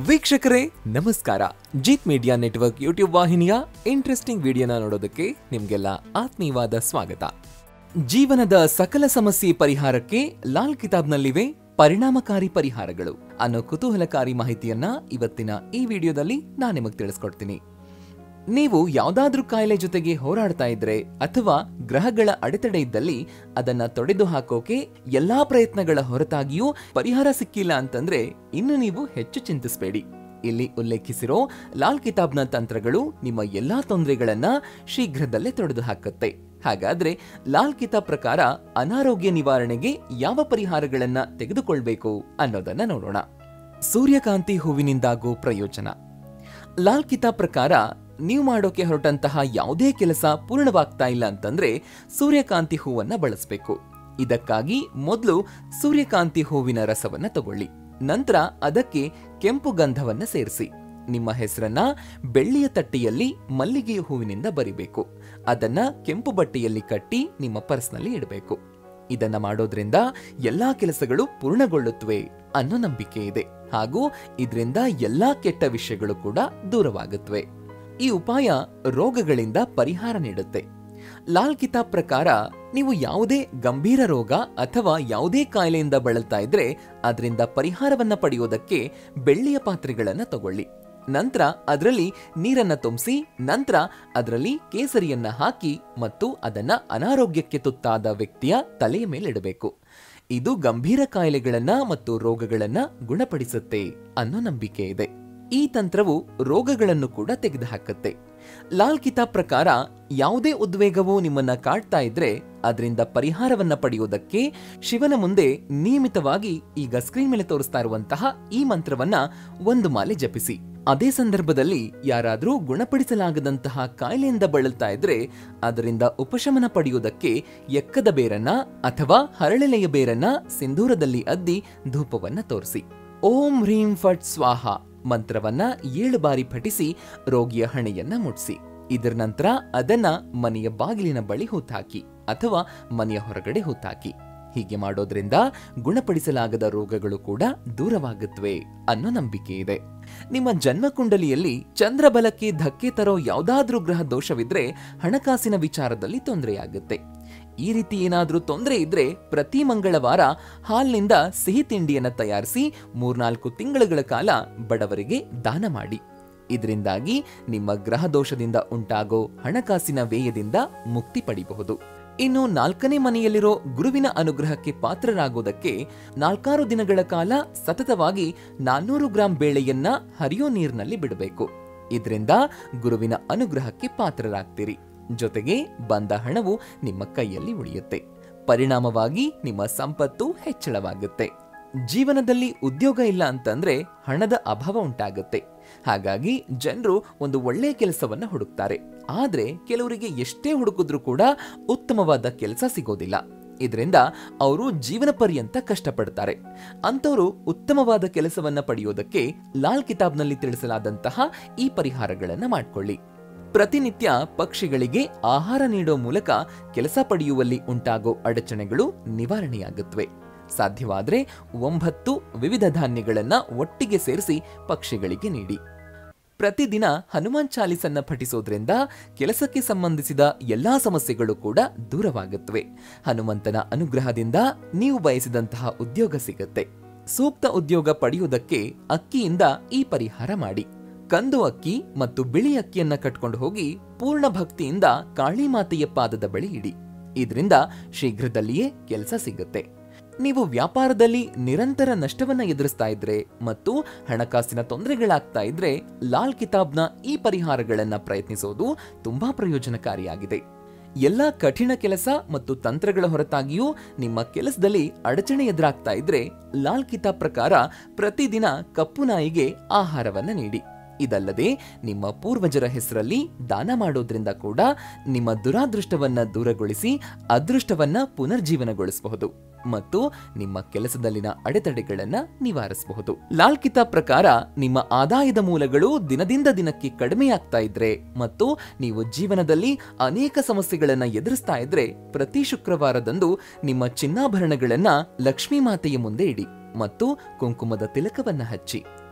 ವೀಕ್ಷಕರೇ ನಮಸ್ಕಾರ Jeet media network YouTube ವಾಹಿನಿಯ ಇಂಟ್ರೆಸ್ಟಿಂಗ್ ವಿಡಿಯೋನ ನೋಡೋದಕ್ಕೆ ನಿಮ್ಗೆಲ್ಲ ಆತ್ಮೀಯವಾದ ಸ್ವಾಗತ ಜೀವನದ ಸಕಲ ಸಮಸ್ಯೆ ಪರಿಹಾರಕ್ಕೆ ಲಾಲ್ ಕಿತಾಬ್ನಲ್ಲಿವೆ ಪರಿಣಾಮಕಾರಿ ಪರಿಹಾರಗಳು ಅನ್ನೋ ಕುತೂಹಲಕಾರಿ ಮಾಹಿತಿಯನ್ನ ಇವತ್ತಿನ ಈ ವಿಡಿಯೋದಲ್ಲಿ ನಾನು ನಿಮಗೆ ತಿಳಿಸ್ಕೊಡ್ತೀನಿ ನೀವು ಯಾವ್ದಾದ್ರೂ ಕಾಯಿಲೆ ಜೊತೆಗೆ ಹೋರಾಡ್ತಾ ಇದ್ರೆ ಅಥವಾ ಗ್ರಹಗಳ ಅಡೆತಡೆ ಇದ್ದಲ್ಲಿ ಅದನ್ನ ತೊಡೆದು ಹಾಕೋಕೆ ಎಲ್ಲಾ ಪ್ರಯತ್ನಗಳ ಹೊರತಾಗಿಯೂ ಪರಿಹಾರ ಸಿಕ್ಕಿಲ್ಲ ಅಂತಂದ್ರೆ ಇನ್ನು ನೀವು ಹೆಚ್ಚು ಚಿಂತಿಸಬೇಡಿ ಇಲ್ಲಿ ಉಲ್ಲೇಖಿಸಿರೋ ಲಾಲ್ ಕಿತಾಬ್ನ ತಂತ್ರಗಳು ನಿಮ್ಮ ಎಲ್ಲಾ ತೊಂದರೆಗಳನ್ನ ಶೀಘ್ರದಲ್ಲೇ ತೊಡೆದು ಹಾಕುತ್ತೆ ಹಾಗಾದ್ರೆ ಲಾಲ್ ಕಿತಾಬ್ ಪ್ರಕಾರ ಅನಾರೋಗ್ಯ ನಿವಾರಣೆಗೆ ಯಾವ ಪರಿಹಾರಗಳನ್ನ ತೆಗೆದುಕೊಳ್ಬೇಕು ಅನ್ನೋದನ್ನ ನೋಡೋಣ ಸೂರ್ಯಕಾಂತಿ ಹೂವಿನಿಂದಾಗೋ ಪ್ರಯೋಜನ ಲಾಲ್ ಕಿತಾಬ್ ಪ್ರಕಾರ ನೀವು ಮಾಡೋಕೆ ಹೊರಟಂತಹ ಯಾವುದೇ ಕೆಲಸ ಪೂರ್ಣವಾಗ್ತಾ ಇಲ್ಲ ಅಂತಂದ್ರೆ ಸೂರ್ಯಕಾಂತಿ ಹೂವನ್ನ ಬಳಸಬೇಕು ಇದಕ್ಕಾಗಿ ಮೊದಲು ಸೂರ್ಯಕಾಂತಿ ಹೂವಿನ ರಸವನ್ನ ತಗೊಳ್ಳಿ ನಂತರ ಅದಕ್ಕೆ ಕೆಂಪು ಗಂಧವನ್ನ ಸೇರಿಸಿ ನಿಮ್ಮ ಹೆಸರನ್ನ ಬೆಳ್ಳಿಯ ತಟ್ಟೆಯಲ್ಲಿ ಮಲ್ಲಿಗೆ ಹೂವಿನಿಂದ ಬರಿಬೇಕು ಅದನ್ನ ಕೆಂಪು ಬಟ್ಟೆಯಲ್ಲಿ ಕಟ್ಟಿ ನಿಮ್ಮ ಪರ್ಸ್ನಲ್ಲಿ ಇಡಬೇಕು ಇದನ್ನ ಮಾಡೋದ್ರಿಂದ ಎಲ್ಲಾ ಕೆಲಸಗಳು ಪೂರ್ಣಗೊಳ್ಳುತ್ತವೆ ಅನ್ನೋ ನಂಬಿಕೆ ಇದೆ ಹಾಗೂ ಇದರಿಂದ ಎಲ್ಲಾ ಕೆಟ್ಟ ವಿಷಯಗಳು ಕೂಡ ದೂರವಾಗುತ್ತವೆ ಈ ಉಪಾಯ ರೋಗಗಳಿಂದ ಪರಿಹಾರ ನೀಡುತ್ತೆ ಲಾಲ್ ಕಿತಾಬ್ ಪ್ರಕಾರ ನೀವು ಯಾವುದೇ ಗಂಭೀರ ರೋಗ ಅಥವಾ ಯಾವುದೇ ಕಾಯಿಲೆಯಿಂದ ಬಳಲ್ತಾ ಇದ್ರೆ ಅದರಿಂದ ಪರಿಹಾರವನ್ನ ಪಡೆಯೋದಕ್ಕೆ ಬೆಳ್ಳಿಯ ಪಾತ್ರೆಗಳನ್ನ ತಗೊಳ್ಳಿ ನಂತರ ಅದರಲ್ಲಿ ನೀರನ್ನ ತುಂಬಿಸಿ ನಂತರ ಅದರಲ್ಲಿ ಕೇಸರಿಯನ್ನ ಹಾಕಿ ಮತ್ತು ಅದನ್ನ ಅನಾರೋಗ್ಯಕ್ಕೆ ತುತ್ತಾದ ವ್ಯಕ್ತಿಯ ತಲೆಯ ಮೇಲಿಡಬೇಕು ಇದು ಗಂಭೀರ ಕಾಯಿಲೆಗಳನ್ನ ಮತ್ತು ರೋಗಗಳನ್ನ ಗುಣಪಡಿಸುತ್ತೆ ಅನ್ನೋ ನಂಬಿಕೆ ಇದೆ ಈ ತಂತ್ರವು ರೋಗಗಳನ್ನು ಕೂಡ ತೆಗೆದುಹಾಕುತ್ತೆ ಲಾಲ್ ಕಿತಾಬ್ ಪ್ರಕಾರ ಯಾವುದೇ ಉದ್ವೇಗವು ನಿಮ್ಮನ್ನ ಕಾಡ್ತಾ ಇದ್ರೆ ಅದರಿಂದ ಪರಿಹಾರವನ್ನ ಪಡೆಯುವುದಕ್ಕೆ ಶಿವನ ಮುಂದೆ ನಿಯಮಿತವಾಗಿ ಈಗ ಸ್ಕ್ರೀನ್ ಮೇಲೆ ತೋರಿಸ್ತಾ ಇರುವಂತಹ ಈ ಮಂತ್ರವನ್ನ ಒಂದು ಮಾಲೆ ಜಪಿಸಿ ಅದೇ ಸಂದರ್ಭದಲ್ಲಿ ಯಾರಾದ್ರೂ ಗುಣಪಡಿಸಲಾಗದಂತಹ ಕಾಯಿಲೆಯಿಂದ ಬಳಲ್ತಾ ಇದ್ರೆ ಅದರಿಂದ ಉಪಶಮನ ಪಡೆಯುವುದಕ್ಕೆ ಎಕ್ಕದ ಬೇರನ್ನ ಅಥವಾ ಹರಳೆಲೆಯ ಬೇರನ್ನ ಸಿಂಧೂರದಲ್ಲಿ ಅದ್ದಿ ಧೂಪವನ್ನ ತೋರಿಸಿ ಓಂ ಹ್ರೀಂ ಫಟ್ ಸ್ವಾಹ ಮಂತ್ರವನ್ನ ಏಳು ಬಾರಿ ಪಠಿಸಿ ರೋಗಿಯ ಹಣೆಯನ್ನ ಮುಟ್ಸಿ ಇದರ ನಂತರ ಅದನ್ನ ಮನೆಯ ಬಾಗಿಲಿನ ಬಳಿ ಹೂತಾಕಿ ಅಥವಾ ಮನೆಯ ಹೊರಗಡೆ ಹೂತಾಕಿ ಹೀಗೆ ಮಾಡೋದ್ರಿಂದ ಗುಣಪಡಿಸಲಾಗದ ರೋಗಗಳು ಕೂಡ ದೂರವಾಗುತ್ತವೆ ಅನ್ನೋ ನಂಬಿಕೆ ಇದೆ ನಿಮ್ಮ ಜನ್ಮ ಕುಂಡಲಿಯಲ್ಲಿ ಚಂದ್ರಬಲಕ್ಕೆ ಧಕ್ಕೆ ತರೋ ಯಾವುದಾದ್ರೂ ಗ್ರಹ ದೋಷವಿದ್ರೆ ಹಣಕಾಸಿನ ವಿಚಾರದಲ್ಲಿ ತೊಂದರೆಯಾಗುತ್ತೆ ಈ ರೀತಿ ಏನಾದ್ರೂ ತೊಂದರೆ ಇದ್ರೆ ಪ್ರತಿ ಮಂಗಳವಾರ ಹಾಲ್ನಿಂದ ಸಿಹಿ ತಿಂಡಿಯನ್ನ ತಯಾರಿಸಿ ಮೂರ್ನಾಲ್ಕು ತಿಂಗಳುಗಳ ಕಾಲ ಬಡವರಿಗೆ ದಾನ ಮಾಡಿ ಇದರಿಂದಾಗಿ ನಿಮ್ಮ ಗ್ರಹ ದೋಷದಿಂದ ಉಂಟಾಗೋ ಹಣಕಾಸಿನ ವ್ಯಯದಿಂದ ಮುಕ್ತಿ ಪಡಿಬಹುದು ಇನ್ನು ನಾಲ್ಕನೇ ಮನೆಯಲ್ಲಿರೋ ಗುರುವಿನ ಅನುಗ್ರಹಕ್ಕೆ ಪಾತ್ರರಾಗೋದಕ್ಕೆ ನಾಲ್ಕಾರು ದಿನಗಳ ಕಾಲ ಸತತವಾಗಿ ನಾನ್ನೂರು ಗ್ರಾಂ ಬೇಳೆಯನ್ನ ಹರಿಯೋ ನೀರಿನಲ್ಲಿ ಬಿಡಬೇಕು ಇದರಿಂದ ಗುರುವಿನ ಅನುಗ್ರಹಕ್ಕೆ ಪಾತ್ರರಾಗ್ತೀರಿ ಜೊತೆಗೆ ಬಂದ ಹಣವು ನಿಮ್ಮ ಕೈಯಲ್ಲಿ ಉಳಿಯುತ್ತೆ ಪರಿಣಾಮವಾಗಿ ನಿಮ್ಮ ಸಂಪತ್ತು ಹೆಚ್ಚಳವಾಗುತ್ತೆ ಜೀವನದಲ್ಲಿ ಉದ್ಯೋಗ ಇಲ್ಲ ಅಂತಂದ್ರೆ ಹಣದ ಅಭಾವ ಉಂಟಾಗುತ್ತೆ ಹಾಗಾಗಿ ಜನರು ಒಂದು ಒಳ್ಳೆಯ ಕೆಲಸವನ್ನ ಹುಡುಕ್ತಾರೆ ಆದ್ರೆ ಕೆಲವರಿಗೆ ಎಷ್ಟೇ ಹುಡುಕಿದ್ರೂ ಕೂಡ ಉತ್ತಮವಾದ ಕೆಲಸ ಸಿಗೋದಿಲ್ಲ ಇದರಿಂದ ಅವರು ಜೀವನ ಪರ್ಯಂತ ಕಷ್ಟಪಡ್ತಾರೆ ಅಂತವರು ಉತ್ತಮವಾದ ಕೆಲಸವನ್ನ ಪಡೆಯೋದಕ್ಕೆ ಲಾಲ್ ಕಿತಾಬ್ನಲ್ಲಿ ತಿಳಿಸಲಾದಂತಹ ಈ ಪರಿಹಾರಗಳನ್ನ ಮಾಡ್ಕೊಳ್ಳಿ ಪ್ರತಿನಿತ್ಯ ಪಕ್ಷಿಗಳಿಗೆ ಆಹಾರ ನೀಡೋ ಮೂಲಕ ಕೆಲಸ ಪಡೆಯುವಲ್ಲಿ ಉಂಟಾಗೋ ಅಡಚಣೆಗಳು ನಿವಾರಣೆಯಾಗುತ್ತವೆ ಸಾಧ್ಯವಾದ್ರೆ ಒಂಬತ್ತು ವಿವಿಧ ಧಾನ್ಯಗಳನ್ನ ಒಟ್ಟಿಗೆ ಸೇರಿಸಿ ಪಕ್ಷಿಗಳಿಗೆ ನೀಡಿ ಪ್ರತಿದಿನ ಹನುಮಾನ್ ಚಾಲಿಸನ್ನ ಪಠಿಸೋದ್ರಿಂದ ಕೆಲಸಕ್ಕೆ ಸಂಬಂಧಿಸಿದ ಎಲ್ಲಾ ಸಮಸ್ಯೆಗಳು ಕೂಡ ದೂರವಾಗುತ್ತವೆ ಹನುಮಂತನ ಅನುಗ್ರಹದಿಂದ ನೀವು ಬಯಸಿದಂತಹ ಉದ್ಯೋಗ ಸಿಗುತ್ತೆ ಸೂಕ್ತ ಉದ್ಯೋಗ ಪಡೆಯುವುದಕ್ಕೆ ಅಕ್ಕಿಯಿಂದ ಈ ಪರಿಹಾರ ಮಾಡಿ ಕಂದು ಅಕ್ಕಿ ಮತ್ತು ಬಿಳಿ ಅಕ್ಕಿಯನ್ನ ಕಟ್ಕೊಂಡು ಹೋಗಿ ಪೂರ್ಣ ಭಕ್ತಿಯಿಂದ ಕಾಳಿ ಮಾತೆಯ ಪಾದದ ಬಳಿ ಇಡಿ ಇದರಿಂದ ಶೀಘ್ರದಲ್ಲಿಯೇ ಕೆಲಸ ಸಿಗುತ್ತೆ ನೀವು ವ್ಯಾಪಾರದಲ್ಲಿ ನಿರಂತರ ನಷ್ಟವನ್ನ ಎದುರಿಸ್ತಾ ಇದ್ರೆ ಮತ್ತು ಹಣಕಾಸಿನ ತೊಂದರೆಗಳಾಗ್ತಾ ಇದ್ರೆ ಲಾಲ್ ಕಿತಾಬ್ನ ಈ ಪರಿಹಾರಗಳನ್ನ ಪ್ರಯತ್ನಿಸೋದು ತುಂಬಾ ಪ್ರಯೋಜನಕಾರಿಯಾಗಿದೆ ಎಲ್ಲಾ ಕಠಿಣ ಕೆಲಸ ಮತ್ತು ತಂತ್ರಗಳ ಹೊರತಾಗಿಯೂ ನಿಮ್ಮ ಕೆಲಸದಲ್ಲಿ ಅಡಚಣೆ ಎದುರಾಗ್ತಾ ಇದ್ರೆ ಲಾಲ್ ಕಿತಾಬ್ ಪ್ರಕಾರ ಪ್ರತಿದಿನ ಕಪ್ಪು ನಾಯಿಗೆ ಆಹಾರವನ್ನ ನೀಡಿ ಇದಲ್ಲದೆ ನಿಮ್ಮ ಪೂರ್ವಜರ ಹೆಸರಲ್ಲಿ ದಾನ ಮಾಡೋದ್ರಿಂದ ಕೂಡ ನಿಮ್ಮ ದುರಾದೃಷ್ಟವನ್ನ ದೂರಗೊಳಿಸಿ ಅದೃಷ್ಟವನ್ನ ಪುನರ್ಜೀವನಗೊಳಿಸಬಹುದು ಮತ್ತು ನಿಮ್ಮ ಕೆಲಸದಲ್ಲಿನ ಅಡೆತಡೆಗಳನ್ನ ನಿವಾರಿಸಬಹುದು ಲಾಲ್ ಕಿತಾಬ್ ಪ್ರಕಾರ ನಿಮ್ಮ ಆದಾಯದ ಮೂಲಗಳು ದಿನದಿಂದ ದಿನಕ್ಕೆ ಕಡಿಮೆಯಾಗ್ತಾ ಇದ್ರೆ ಮತ್ತು ನೀವು ಜೀವನದಲ್ಲಿ ಅನೇಕ ಸಮಸ್ಯೆಗಳನ್ನ ಎದುರಿಸ್ತಾ ಇದ್ರೆ ಪ್ರತಿ ಶುಕ್ರವಾರದಂದು ನಿಮ್ಮ ಚಿನ್ನಾಭರಣಗಳನ್ನ ಲಕ್ಷ್ಮೀ ಮಾತೆಯ ಮುಂದೆ ಇಡಿ ಮತ್ತು ಕುಂಕುಮದ ತಿಲಕವನ್ನ ಹಚ್ಚಿ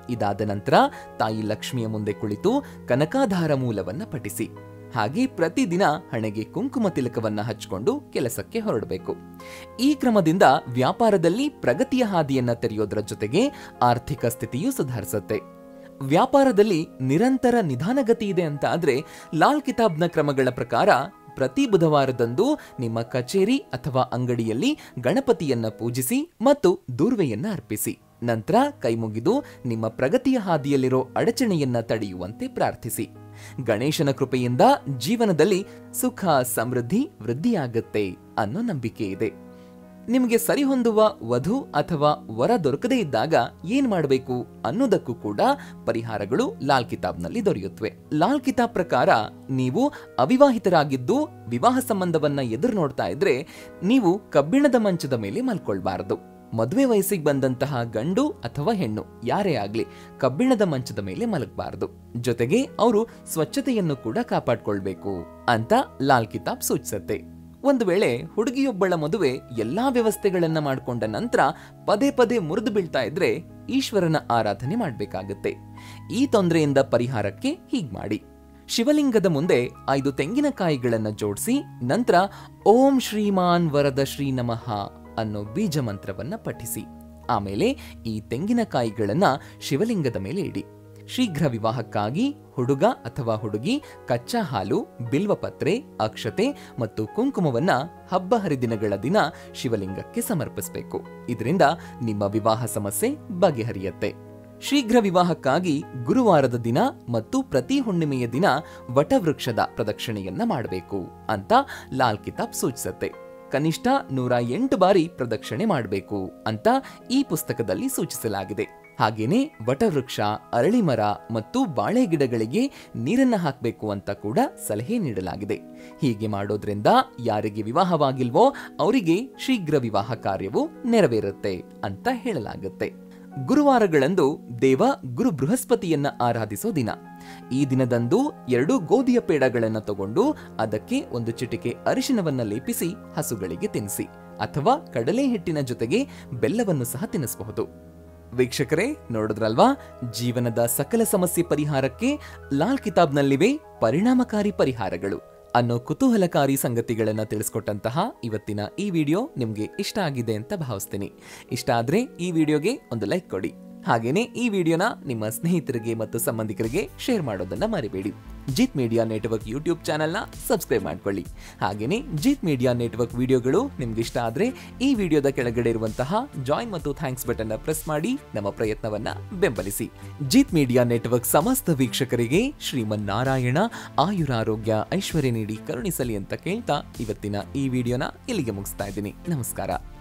ಇದಾದ ನಂತರ ತಾಯಿ ಲಕ್ಷ್ಮಿಯ ಮುಂದೆ ಕುಳಿತು ಕನಕಾಧಾರ ಮೂಲವನ್ನ ಪಠಿಸಿ ಹಾಗೆ ಪ್ರತಿದಿನ ಹಣೆಗೆ ಕುಂಕುಮ ತಿಲಕವನ್ನ ಹಚ್ಕೊಂಡು ಕೆಲಸಕ್ಕೆ ಹೊರಡಬೇಕು ಈ ಕ್ರಮದಿಂದ ವ್ಯಾಪಾರದಲ್ಲಿ ಪ್ರಗತಿಯ ಹಾದಿಯನ್ನ ತೆರೆಯೋದರ ಜೊತೆಗೆ ಆರ್ಥಿಕ ಸ್ಥಿತಿಯೂ ಸುಧಾರಿಸುತ್ತೆ ವ್ಯಾಪಾರದಲ್ಲಿ ನಿರಂತರ ನಿಧಾನಗತಿ ಇದೆ ಅಂತ ಆದ್ರೆ ಲಾಲ್ ಕಿತಾಬ್ನ ಕ್ರಮಗಳ ಪ್ರಕಾರ ಪ್ರತಿ ಬುಧವಾರದಂದು ನಿಮ್ಮ ಕಚೇರಿ ಅಥವಾ ಅಂಗಡಿಯಲ್ಲಿ ಗಣಪತಿಯನ್ನ ಪೂಜಿಸಿ ಮತ್ತು ದೂರ್ವೆಯನ್ನ ಅರ್ಪಿಸಿ ನಂತರ ಕೈಮುಗಿದು ನಿಮ್ಮ ಪ್ರಗತಿಯ ಹಾದಿಯಲ್ಲಿರೋ ಅಡಚಣೆಯನ್ನ ತಡೆಯುವಂತೆ ಪ್ರಾರ್ಥಿಸಿ ಗಣೇಶನ ಕೃಪೆಯಿಂದ ಜೀವನದಲ್ಲಿ ಸುಖ ಸಮೃದ್ಧಿ ವೃದ್ಧಿಯಾಗುತ್ತೆ ಅನ್ನೋ ನಂಬಿಕೆ ಇದೆ ನಿಮಗೆ ಸರಿಹೊಂದುವ ವಧು ಅಥವಾ ವರ ದೊರಕದೇ ಇದ್ದಾಗ ಏನ್ ಮಾಡಬೇಕು ಅನ್ನೋದಕ್ಕೂ ಕೂಡ ಪರಿಹಾರಗಳು ಲಾಲ್ ಕಿತಾಬ್ನಲ್ಲಿ ದೊರೆಯುತ್ತವೆ ಲಾಲ್ ಕಿತಾಬ್ ಪ್ರಕಾರ ನೀವು ಅವಿವಾಹಿತರಾಗಿದ್ದು ವಿವಾಹ ಸಂಬಂಧವನ್ನ ಎದುರು ನೋಡ್ತಾ ಇದ್ರೆ ನೀವು ಕಬ್ಬಿಣದ ಮಂಚದ ಮೇಲೆ ಮಲ್ಕೊಳ್ಬಾರದು ಮದುವೆ ವಯಸ್ಸಿಗೆ ಬಂದಂತಹ ಗಂಡು ಅಥವಾ ಹೆಣ್ಣು ಯಾರೇ ಆಗ್ಲಿ ಕಬ್ಬಿಣದ ಮಂಚದ ಮೇಲೆ ಮಲಗಬಾರದು ಜೊತೆಗೆ ಅವರು ಸ್ವಚ್ಛತೆಯನ್ನು ಕೂಡ ಕಾಪಾಡ್ಕೊಳ್ಬೇಕು ಅಂತ ಲಾಲ್ ಕಿತಾಬ್ ಸೂಚಿಸುತ್ತೆ ಒಂದು ವೇಳೆ ಹುಡುಗಿಯೊಬ್ಬಳ ಮದುವೆ ಎಲ್ಲಾ ವ್ಯವಸ್ಥೆಗಳನ್ನ ಮಾಡಿಕೊಂಡ ನಂತರ ಪದೇ ಪದೇ ಮುರಿದು ಬೀಳ್ತಾ ಇದ್ರೆ ಈಶ್ವರನ ಆರಾಧನೆ ಮಾಡಬೇಕಾಗತ್ತೆ ಈ ತೊಂದರೆಯಿಂದ ಪರಿಹಾರಕ್ಕೆ ಹೀಗ್ ಮಾಡಿ ಶಿವಲಿಂಗದ ಮುಂದೆ ಐದು ತೆಂಗಿನಕಾಯಿಗಳನ್ನ ಜೋಡಿಸಿ ನಂತರ ಓಂ ಶ್ರೀಮಾನ್ ವರದ ಶ್ರೀ ನಮಃ ಅನ್ನೋ ಬೀಜ ಮಂತ್ರವನ್ನ ಪಠಿಸಿ ಆಮೇಲೆ ಈ ತೆಂಗಿನಕಾಯಿಗಳನ್ನ ಶಿವಲಿಂಗದ ಮೇಲೆ ಇಡಿ ಶೀಘ್ರ ವಿವಾಹಕ್ಕಾಗಿ ಹುಡುಗ ಅಥವಾ ಹುಡುಗಿ ಕಚ್ಚಾ ಹಾಲು ಬಿಲ್ವಪತ್ರೆ ಅಕ್ಷತೆ ಮತ್ತು ಕುಂಕುಮವನ್ನ ಹಬ್ಬ ಹರಿದಿನಗಳ ದಿನ ಶಿವಲಿಂಗಕ್ಕೆ ಸಮರ್ಪಿಸಬೇಕು ಇದರಿಂದ ನಿಮ್ಮ ವಿವಾಹ ಸಮಸ್ಯೆ ಬಗೆಹರಿಯತ್ತೆ ಶೀಘ್ರ ವಿವಾಹಕ್ಕಾಗಿ ಗುರುವಾರದ ದಿನ ಮತ್ತು ಪ್ರತಿ ಹುಣ್ಣಿಮೆಯ ದಿನ ವಟವೃಕ್ಷದ ಪ್ರದಕ್ಷಿಣೆಯನ್ನ ಮಾಡಬೇಕು ಅಂತ ಲಾಲ್ ಕಿತಾಬ್ ಸೂಚಿಸುತ್ತೆ ಕನಿಷ್ಠ ನೂರ ಎಂಟು ಬಾರಿ ಪ್ರದಕ್ಷಿಣೆ ಮಾಡಬೇಕು ಅಂತ ಈ ಪುಸ್ತಕದಲ್ಲಿ ಸೂಚಿಸಲಾಗಿದೆ ಹಾಗೇನೆ ವಟವೃಕ್ಷ ಅರಳಿಮರ ಮತ್ತು ಬಾಳೆ ಗಿಡಗಳಿಗೆ ನೀರನ್ನ ಹಾಕಬೇಕು ಅಂತ ಕೂಡ ಸಲಹೆ ನೀಡಲಾಗಿದೆ ಹೀಗೆ ಮಾಡೋದ್ರಿಂದ ಯಾರಿಗೆ ವಿವಾಹವಾಗಿಲ್ವೋ ಅವರಿಗೆ ಶೀಘ್ರ ವಿವಾಹ ಕಾರ್ಯವು ನೆರವೇರುತ್ತೆ ಅಂತ ಹೇಳಲಾಗುತ್ತೆ ಗುರುವಾರಗಳಂದು ದೇವ ಗುರು ಬೃಹಸ್ಪತಿಯನ್ನ ಆರಾಧಿಸೋ ದಿನ ಈ ದಿನದಂದು ಎರಡು ಗೋಧಿಯ ಪೇಡಗಳನ್ನ ತಗೊಂಡು ಅದಕ್ಕೆ ಒಂದು ಚಿಟಿಕೆ ಅರಿಶಿನವನ್ನ ಲೇಪಿಸಿ ಹಸುಗಳಿಗೆ ತಿನ್ನಿಸಿ ಅಥವಾ ಕಡಲೆ ಹಿಟ್ಟಿನ ಜೊತೆಗೆ ಬೆಲ್ಲವನ್ನು ಸಹ ತಿನ್ನಿಸಬಹುದು ವೀಕ್ಷಕರೇ ನೋಡಿದ್ರಲ್ವಾ ಜೀವನದ ಸಕಲ ಸಮಸ್ಯೆ ಪರಿಹಾರಕ್ಕೆ ಲಾಲ್ ಕಿತಾಬ್ನಲ್ಲಿವೆ ಪರಿಣಾಮಕಾರಿ ಪರಿಹಾರಗಳು ಅನ್ನೋ ಕುತೂಹಲಕಾರಿ ಸಂಗತಿಗಳನ್ನ ತಿಳಿಸ್ಕೊಟ್ಟಂತಹ ಇವತ್ತಿನ ಈ ವಿಡಿಯೋ ನಿಮ್ಗೆ ಇಷ್ಟ ಆಗಿದೆ ಅಂತ ಭಾವಿಸ್ತೀನಿ ಇಷ್ಟ ಆದ್ರೆ ಈ ವಿಡಿಯೋಗೆ ಒಂದು ಲೈಕ್ ಕೊಡಿ ಹಾಗೇನೆ ಈ ವಿಡಿಯೋನ ನಿಮ್ಮ ಸ್ನೇಹಿತರಿಗೆ ಮತ್ತು ಸಂಬಂಧಿಕರಿಗೆ ಶೇರ್ ಮಾಡೋದನ್ನ ಮರಿಬೇಡಿ ಜಿತ್ ಮೀಡಿಯಾ ನೆಟ್ವರ್ಕ್ ಯೂಟ್ಯೂಬ್ ಚಾನೆಲ್ನ ಸಬ್ಸ್ಕ್ರೈಬ್ ಮಾಡ್ಕೊಳ್ಳಿ ಹಾಗೇನೆ ಜಿತ್ ಮೀಡಿಯಾ ನೆಟ್ವರ್ಕ್ ವಿಡಿಯೋಗಳು ನಿಮ್ಗೆ ಇಷ್ಟ ಆದ್ರೆ ಈ ವಿಡಿಯೋದ ಕೆಳಗಡೆ ಇರುವಂತಹ ಜಾಯಿನ್ ಮತ್ತು ಥ್ಯಾಂಕ್ಸ್ ಬಟನ್ ಪ್ರೆಸ್ ಮಾಡಿ ನಮ್ಮ ಪ್ರಯತ್ನವನ್ನ ಬೆಂಬಲಿಸಿ ಜಿತ್ ಮೀಡಿಯಾ ನೆಟ್ವರ್ಕ್ ಸಮಸ್ತ ವೀಕ್ಷಕರಿಗೆ ಶ್ರೀಮನ್ನಾರಾಯಣ ಆಯುರಾರೋಗ್ಯ ಐಶ್ವರ್ಯ ನೀಡಿ ಕರುಣಿಸಲಿ ಅಂತ ಕೇಳ್ತಾ ಇವತ್ತಿನ ಈ ವಿಡಿಯೋನ ಇಲ್ಲಿಗೆ ಮುಗಿಸ್ತಾ ಇದ್ದೀನಿ ನಮಸ್ಕಾರ